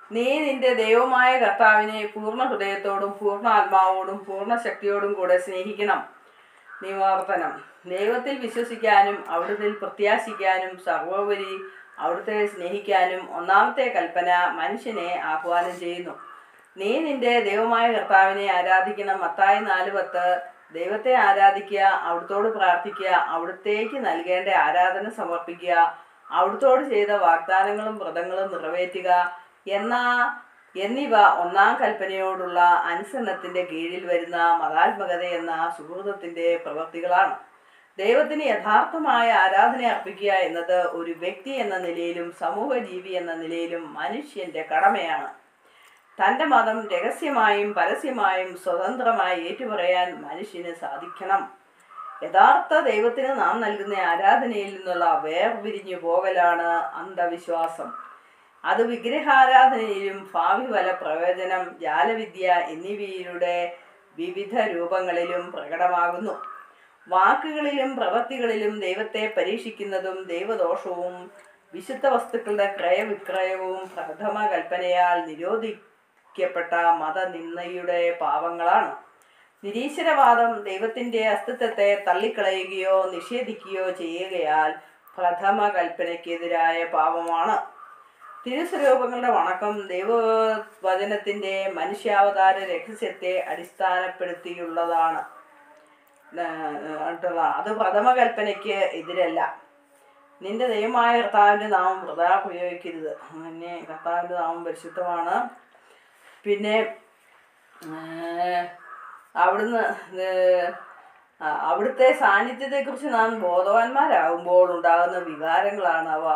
നീ നിന്റെ ദൈവമായ കർത്താവിനെ പൂർണ്ണ ഹൃദയത്തോടും പൂർണ്ണ ആത്മാവോടും പൂർണ്ണ ശക്തിയോടും കൂടെ സ്നേഹിക്കണം നിവർത്തനം ദൈവത്തിൽ വിശ്വസിക്കാനും അവിടുത്തെ പ്രത്യാശിക്കാനും സർവോപരി അവിടുത്തെ സ്നേഹിക്കാനും ഒന്നാമത്തെ കൽപ്പന മനുഷ്യനെ ആഹ്വാനം ചെയ്യുന്നു നീ നിന്റെ ദൈവമായ കർത്താവിനെ ആരാധിക്കണം മത്തായി നാല് പത്ത് ദൈവത്തെ ആരാധിക്കുക അവിടുത്തോട് പ്രാർത്ഥിക്കുക അവിടുത്തേക്ക് നൽകേണ്ട ആരാധന സമർപ്പിക്കുക അവിടുത്തോട് ചെയ്ത വാഗ്ദാനങ്ങളും വ്രതങ്ങളും നിറവേറ്റുക എന്ന എന്നിവ ഒന്നാം കൽപ്പനയോടുള്ള അനുസരണത്തിന്റെ കീഴിൽ വരുന്ന മതാത്മകത എന്ന സുഹൃതത്തിന്റെ പ്രവൃത്തികളാണ് ദൈവത്തിന് യഥാർത്ഥമായ ആരാധന അർപ്പിക്കുക എന്നത് ഒരു വ്യക്തി എന്ന നിലയിലും സമൂഹ ജീവി എന്ന നിലയിലും മനുഷ്യന്റെ കടമയാണ് തൻ്റെ മതം രഹസ്യമായും പരസ്യമായും സ്വതന്ത്രമായി ഏറ്റുപറയാൻ മനുഷ്യന് സാധിക്കണം യഥാർത്ഥ ദൈവത്തിന് നാം നൽകുന്ന ആരാധനയിൽ നിന്നുള്ള വേർപിരിഞ്ഞു പോകലാണ് അന്ധവിശ്വാസം അത് വിഗ്രഹാരാധനയിലും ഭാവി ഫല പ്രയോജനം ജാലവിദ്യ എന്നിവയുടെ വിവിധ രൂപങ്ങളിലും പ്രകടമാകുന്നു വാക്കുകളിലും പ്രവൃത്തികളിലും ദൈവത്തെ പരീക്ഷിക്കുന്നതും ദൈവദോഷവും വിശുദ്ധ വസ്തുക്കളുടെ ക്രയവിക്രയവും പ്രഥമ കൽപ്പനയാൽ നിരോധിക്കപ്പെട്ട മതനിന്ദയുടെ പാവങ്ങളാണ് നിരീശ്വരവാദം ദൈവത്തിന്റെ അസ്തിത്വത്തെ തള്ളിക്കളയുകയോ നിഷേധിക്കുകയോ ചെയ്യുകയാൽ പ്രഥമ കൽപ്പനയ്ക്കെതിരായ പാപമാണ് തിരുസ്വരൂപങ്ങളുടെ വണക്കം ദൈവവചനത്തിന്റെ മനുഷ്യാവതാര രഹസ്യത്തെ അടിസ്ഥാനപ്പെടുത്തിയുള്ളതാണ് ആയിട്ടുള്ളതാണ്. അത് പ്രഥമ കൽപ്പനയ്ക്ക് എതിരല്ല നിന്റെ ദൈവമായ കർത്താവിൻ്റെ നാമം വൃതാ ഉപയോഗിക്കരുത് പിന്നെ കർത്താവിൻ്റെ നാമം പരിശുദ്ധമാണ് പിന്നെ ഏർ, അവിടുന്ന് ഏർ, ആ, അവിടുത്തെ സാന്നിധ്യത്തെക്കുറിച്ച് നാം ബോധവാന്മാരാകുമ്പോൾ ഉണ്ടാകുന്ന വികാരങ്ങളാണ് അവ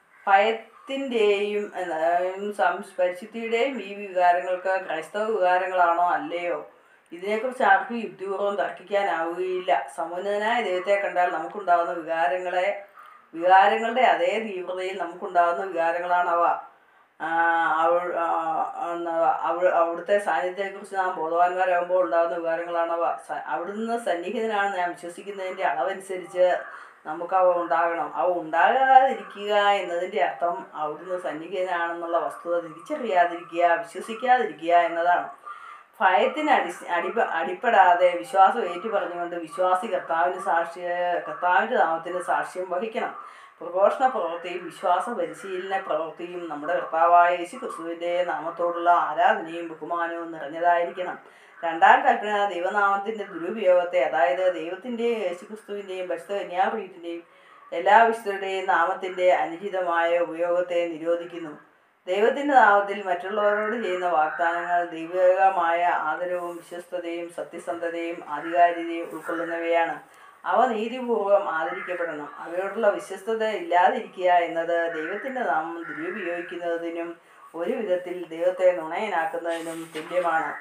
ഭയത്തിൻ്റെയും പരിശുദ്ധിയുടെയും ഈ വികാരങ്ങൾക്ക് ക്രൈസ്തവ വികാരങ്ങളാണോ അല്ലയോ ഇതിനെക്കുറിച്ച് ആർക്കും യുക്തിപൂർവ്വം തർക്കിക്കാനാവുകയില്ല സമുന്നതനായ ദൈവത്തെ കണ്ടാൽ നമുക്കുണ്ടാകുന്ന വികാരങ്ങളെ വികാരങ്ങളുടെ അതേ തീവ്രതയിൽ നമുക്കുണ്ടാകുന്ന വികാരങ്ങളാണവ ആ, അവ- ആ, എന്നാ, അവ- അവിടുത്തെ സാന്നിധ്യത്തെക്കുറിച്ച് നാം ബോധവാന്മാരാകുമ്പോൾ ഉണ്ടാകുന്ന വികാരങ്ങളാണവ സ- അവിടുന്ന് സന്നിഹിതനാണ് ഞാൻ വിശ്വസിക്കുന്നതിൻ്റെ അളവനുസരിച്ച് നമുക്ക് അവ ഉണ്ടാകണം അവ ഉണ്ടാകാതിരിക്കുക എന്നതിൻ്റെ അർത്ഥം അവിടുന്ന് സന്നിഹിതനാണെന്നുള്ള വസ്തുത തിരിച്ചറിയാതിരിക്കുക വിശ്വസിക്കാതിരിക്കുക എന്നതാണ് ഭയത്തിന് അടി അടിപ അടിപ്പെടാതെ വിശ്വാസം ഏറ്റുപറഞ്ഞുകൊണ്ട് വിശ്വാസി കർത്താവിന് സാക്ഷ്യ കർത്താവിൻ്റെ നാമത്തിന് സാക്ഷ്യം വഹിക്കണം പ്രഘോഷണ പ്രവൃത്തിയും വിശ്വാസ പരിശീലന പ്രവൃത്തിയും നമ്മുടെ കർത്താവായ യേശു ക്രിസ്തുവിൻ്റെ നാമത്തോടുള്ള ആരാധനയും ബഹുമാനവും നിറഞ്ഞതായിരിക്കണം രണ്ടാം കൽപ്പന ദൈവനാമത്തിൻ്റെ ദുരുപയോഗത്തെ അതായത് ദൈവത്തിൻ്റെയും യേശു ക്രിസ്തുവിൻ്റെയും പരിശുദ്ധ കന്യാപ്രീതിൻ്റെയും എല്ലാ വിശുദ്ധരുടെയും നാമത്തിൻ്റെ അനുചിതമായ ഉപയോഗത്തെ നിരോധിക്കുന്നു ദൈവത്തിൻ്റെ നാമത്തിൽ മറ്റുള്ളവരോട് ചെയ്യുന്ന വാഗ്ദാനങ്ങൾ ദൈവികമായ ആദരവും വിശ്വസ്തതയും സത്യസന്ധതയും ആധികാരികതയും ഉൾക്കൊള്ളുന്നവയാണ് അവ നീതിപൂർവം ആദരിക്കപ്പെടണം അവയോടുള്ള വിശ്വസ്തത ഇല്ലാതിരിക്കുക എന്നത് ദൈവത്തിൻ്റെ നാമം ദുരുപയോഗിക്കുന്നതിനും ഒരു വിധത്തിൽ ദൈവത്തെ നുണയനാക്കുന്നതിനും തുല്യമാണ്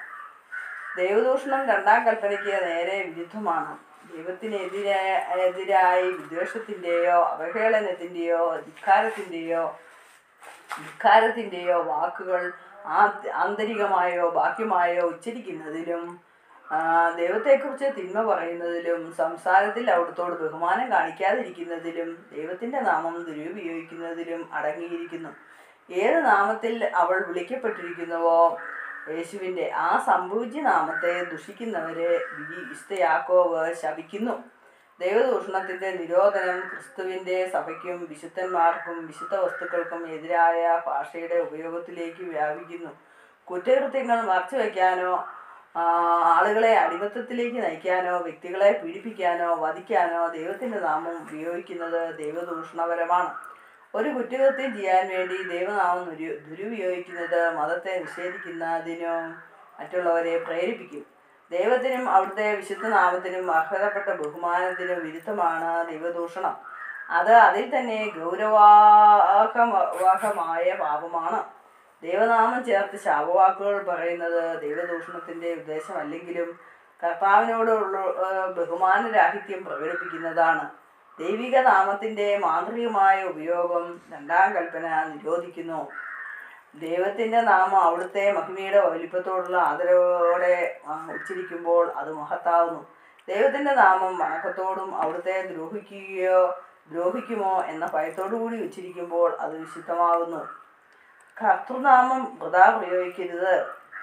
ദൈവദൂഷണം രണ്ടാം കൽപ്പനയ്ക്ക് നേരെ വിരുദ്ധമാണ് ദൈവത്തിനെതിരെ എതിരായി വിദ്വേഷത്തിൻ്റെയോ അവഹേളനത്തിൻ്റെയോ ധിക്കാരത്തിൻ്റെയോ ധിക്കാരത്തിൻ്റെയോ വാക്കുകൾ ആ- ആന്തരികമായോ ബാഹ്യമായോ ഉച്ചരിക്കുന്നതിലും ആ, ദൈവത്തെക്കുറിച്ച് തിന്മ പറയുന്നതിലും സംസാരത്തിൽ അവിടുത്തോട് ബഹുമാനം കാണിക്കാതിരിക്കുന്നതിലും ദൈവത്തിൻ്റെ നാമം ദുരുപയോഗിക്കുന്നതിലും അടങ്ങിയിരിക്കുന്നു ഏത് നാമത്തിൽ അവൾ വിളിക്കപ്പെട്ടിരിക്കുന്നുവോ യേശുവിൻ്റെ ആ സംപൂജ്യ നാമത്തെ ദുഷിക്കുന്നവരെ വിധി വിശുദ്ധ യാക്കോവ് ശപിക്കുന്നു ദൈവദൂഷണത്തിന്റെ നിരോധനം ക്രിസ്തുവിന്റെ സഭയ്ക്കും വിശുദ്ധന്മാർക്കും വിശുദ്ധ വസ്തുക്കൾക്കും എതിരായ ഭാഷയുടെ ഉപയോഗത്തിലേക്ക് വ്യാപിക്കുന്നു കുറ്റകൃത്യങ്ങൾ മറച്ചുവെക്കാനോ ആ, ആളുകളെ അടിമത്തത്തിലേക്ക് നയിക്കാനോ വ്യക്തികളെ പീഡിപ്പിക്കാനോ വധിക്കാനോ ദൈവത്തിന്റെ നാമം ഉപയോഗിക്കുന്നത് ദൈവദൂഷണപരമാണ് ഒരു കുറ്റകൃത്യം ചെയ്യാൻ വേണ്ടി ദൈവനാമം ദുരു ദുരുപയോഗിക്കുന്നത് മതത്തെ നിഷേധിക്കുന്നതിനോ മറ്റുള്ളവരെ പ്രേരിപ്പിക്കും ദൈവത്തിനും അവിടുത്തെ വിശുദ്ധ നാമത്തിനും അർഹതപ്പെട്ട ബഹുമാനത്തിനും വിരുദ്ധമാണ് ദൈവദൂഷണം അത് അതിൽ തന്നെ ഗൗരവാഹമായ പാപമാണ് ദൈവനാമം ചേർത്ത് ശാപവാക്കുകൾ പറയുന്നത് ദൈവദൂഷണത്തിൻ്റെ ഉദ്ദേശമല്ലെങ്കിലും കർത്താവിനോടുള്ള ഏഹ്, ബഹുമാനരാഹിത്യം പ്രകടിപ്പിക്കുന്നതാണ് ദൈവിക നാമത്തിൻ്റെ മാന്ത്രികമായ ഉപയോഗം രണ്ടാം കൽപ്പന നിരോധിക്കുന്നു ദൈവത്തിൻ്റെ നാമം അവിടുത്തെ മഹിമയുടെ വലിപ്പത്തോടുള്ള ആദരവോടെ ആ, ഉച്ചരിക്കുമ്പോൾ അത് മഹത്താവുന്നു ദൈവത്തിൻ്റെ നാമം വണക്കത്തോടും അവിടുത്തെ ദ്രോഹിക്കുകയോ ദ്രോഹിക്കുമോ എന്ന ഭയത്തോടു കൂടി ഉച്ചരിക്കുമ്പോൾ അത് വിശുദ്ധമാകുന്നു കർത്തൃനാമം വൃതാ പ്രയോഗിക്കരുത്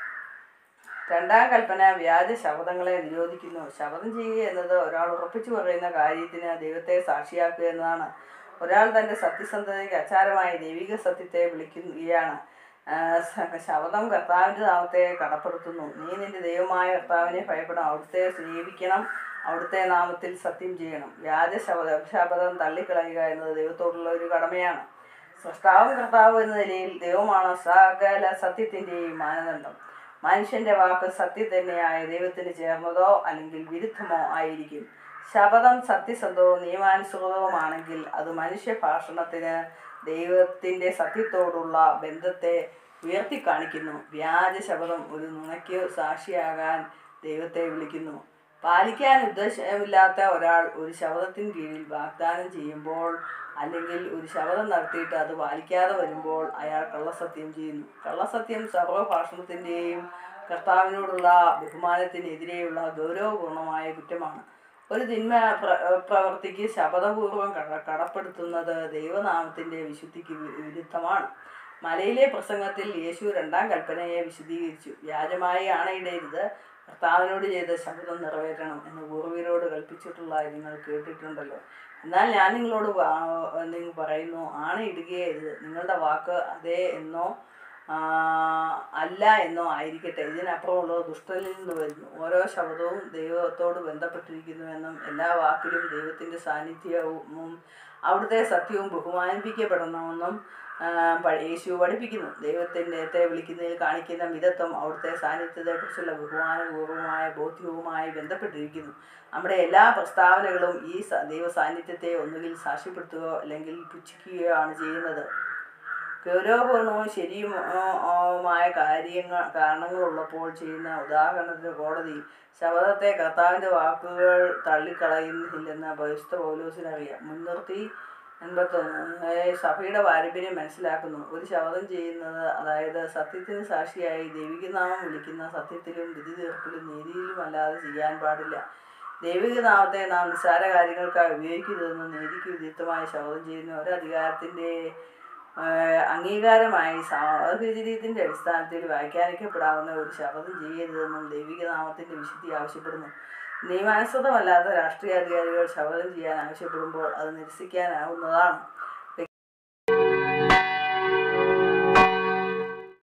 രണ്ടാം കൽപ്പന വ്യാജ ശബ്ദങ്ങളെ നിരോധിക്കുന്നു ശബ്ദം ചെയ്യുക എന്നത് ഒരാൾ ഉറപ്പിച്ചു പറയുന്ന കാര്യത്തിന് ദൈവത്തെ സാക്ഷിയാക്കുക എന്നതാണ് ഒരാൾ തൻ്റെ സത്യസന്ധതയ്ക്ക് അച്ചാരമായി ദൈവിക സത്യത്തെ വിളിക്കുകയാണ് ആഹ് സ- ശബ്ദം കർത്താവിൻ്റെ നാമത്തെ കടപ്പെടുത്തുന്നു നീ നിന്റെ ദൈവമായ കർത്താവിനെ ഭയപ്പെടണം അവിടുത്തെ സ്നേഹിക്കണം അവിടുത്തെ നാമത്തിൽ സത്യം ചെയ്യണം വ്യാജ ശബ്ദ ശബ്ദം തള്ളിക്കളയുക എന്നത് ദൈവത്തോടുള്ള ഒരു കടമയാണ് സൃഷ്ടാവും കർത്താവ് എന്ന നിലയിൽ ദൈവമാണ് സകല സത്യത്തിൻ്റെയും മാനദണ്ഡം മനുഷ്യന്റെ വാക്ക് സത്യം തന്നെയായ ദൈവത്തിന് ചേർന്നതോ അല്ലെങ്കിൽ വിരുദ്ധമോ ആയിരിക്കും ശപഥം സത്യസന്ധവും നിയമാനുസൃതവുമാണെങ്കിൽ അത് മനുഷ്യ ഭാഷണത്തിന് ദൈവത്തിൻ്റെ സത്യത്തോടുള്ള ബന്ധത്തെ ഉയർത്തി കാണിക്കുന്നു വ്യാജ ശപഥം ഒരു നുണയ്ക്ക് സാക്ഷിയാകാൻ ദൈവത്തെ വിളിക്കുന്നു പാലിക്കാൻ ഉദ്ദേശമില്ലാത്ത ഒരാൾ ഒരു ശബ്ദത്തിന് കീഴിൽ വാഗ്ദാനം ചെയ്യുമ്പോൾ അല്ലെങ്കിൽ ഒരു ശബ്ദം നടത്തിയിട്ട് അത് പാലിക്കാതെ വരുമ്പോൾ അയാൾ കള്ളസത്യം ചെയ്യുന്നു കള്ളസത്യം സർവഭാഷണത്തിൻ്റെയും കർത്താവിനോടുള്ള ബഹുമാനത്തിനെതിരെയുള്ള ഗൗരവപൂർണമായ കുറ്റമാണ് ഒരു തിന്മ പ്ര- പ്രവൃത്തിക്ക് ശപഥപൂർവം കട കടപ്പെടുത്തുന്നത് ദൈവനാമത്തിൻ്റെ വിശുദ്ധിക്ക് വി- വിരുദ്ധമാണ് മലയിലെ പ്രസംഗത്തിൽ യേശു രണ്ടാം കൽപ്പനയെ വിശദീകരിച്ചു വ്യാജമായി ആണയിടരുത് കർത്താവിനോട് ചെയ്ത ശബ്ദം നിറവേറ്റണം എന്ന് പൂർവീരോട് കൽപ്പിച്ചിട്ടുള്ളതായി നിങ്ങൾ കേട്ടിട്ടുണ്ടല്ലോ എന്നാൽ ഞാൻ നിങ്ങളോട് പ- നിങ്ങൾ പറയുന്നു ആണയിടുകയരുത് നിങ്ങളുടെ വാക്ക് അതേ എന്നോ ആ, അല്ല എന്നോ ആയിരിക്കട്ടെ ഇതിനപ്പുറമുള്ളത് ദുഷ്ടനിൽ നിന്ന് വരുന്നു ഓരോ ശബ്ദവും ദൈവത്തോട് ബന്ധപ്പെട്ടിരിക്കുന്നുവെന്നും എല്ലാ വാക്കിലും ദൈവത്തിൻ്റെ സാന്നിധ്യവും അവിടുത്തെ സത്യവും ബഹുമാനിപ്പിക്കപ്പെടണമെന്നും ആ, പ- യേശു പഠിപ്പിക്കുന്നു ദൈവത്തിൻ്റെ വിളിക്കുന്നതിൽ കാണിക്കുന്ന മിതത്വം അവിടുത്തെ സാന്നിധ്യത്തെക്കുറിച്ചുള്ള ബഹുമാനപൂർവമായ ബോധ്യവുമായി ബന്ധപ്പെട്ടിരിക്കുന്നു നമ്മുടെ എല്ലാ പ്രസ്താവനകളും ഈ സ- ദൈവ സാന്നിധ്യത്തെ ഒന്നുകിൽ സാക്ഷ്യപ്പെടുത്തുകയോ അല്ലെങ്കിൽ പുച്ഛിക്കുകയോ ആണ് ചെയ്യുന്നത് ഗൗരവപൂർണവും ശരിയുമായ കാര്യങ്ങൾ കാരണങ്ങളുള്ളപ്പോൾ ചെയ്യുന്ന ഉദാഹരണത്തിന് കോടതി ശബദത്തെ കർത്താവിൻ്റെ വാക്കുകൾ തള്ളിക്കളയുന്നില്ലെന്ന് പരിശുദ്ധ പൗലോസിനറിയാം മുൻനിർത്തി എൺപത്തൊന്ന് സഭയുടെ പാരമ്പര്യം മനസ്സിലാക്കുന്നു ഒരു ശബ്ദം ചെയ്യുന്നത് അതായത് സത്യത്തിന് സാക്ഷിയായി ദൈവികനാമം വിളിക്കുന്ന സത്യത്തിലും വിധി തീർപ്പിലും നീതിയിലും അല്ലാതെ ചെയ്യാൻ പാടില്ല ദൈവിക നാമത്തെ നാം നിസ്സാര കാര്യങ്ങൾക്കായി ഉപയോഗിക്കരുതെന്ന് നീതിക്ക് വിരുദ്ധമായി ശബ്ദം ചെയ്യുന്ന ഒരധികാരത്തിൻ്റെ ആഹ് അംഗീകാരമായി സാഹചര്യത്തിൻ്റെ അടിസ്ഥാനത്തിൽ വ്യാഖ്യാനിക്കപ്പെടാവുന്ന ഒരു ശബ്ദം ചെയ്യരുതെന്നും ദൈവിക നാമത്തിൻ്റെ വിശുദ്ധി ആവശ്യപ്പെടുന്നു നിയമാനുസൃതമല്ലാത്ത രാഷ്ട്രീയ അധികാരികൾ ശബ്ദം ചെയ്യാൻ ആവശ്യപ്പെടുമ്പോൾ അത് നിരസിക്കാനാവുന്നതാണ്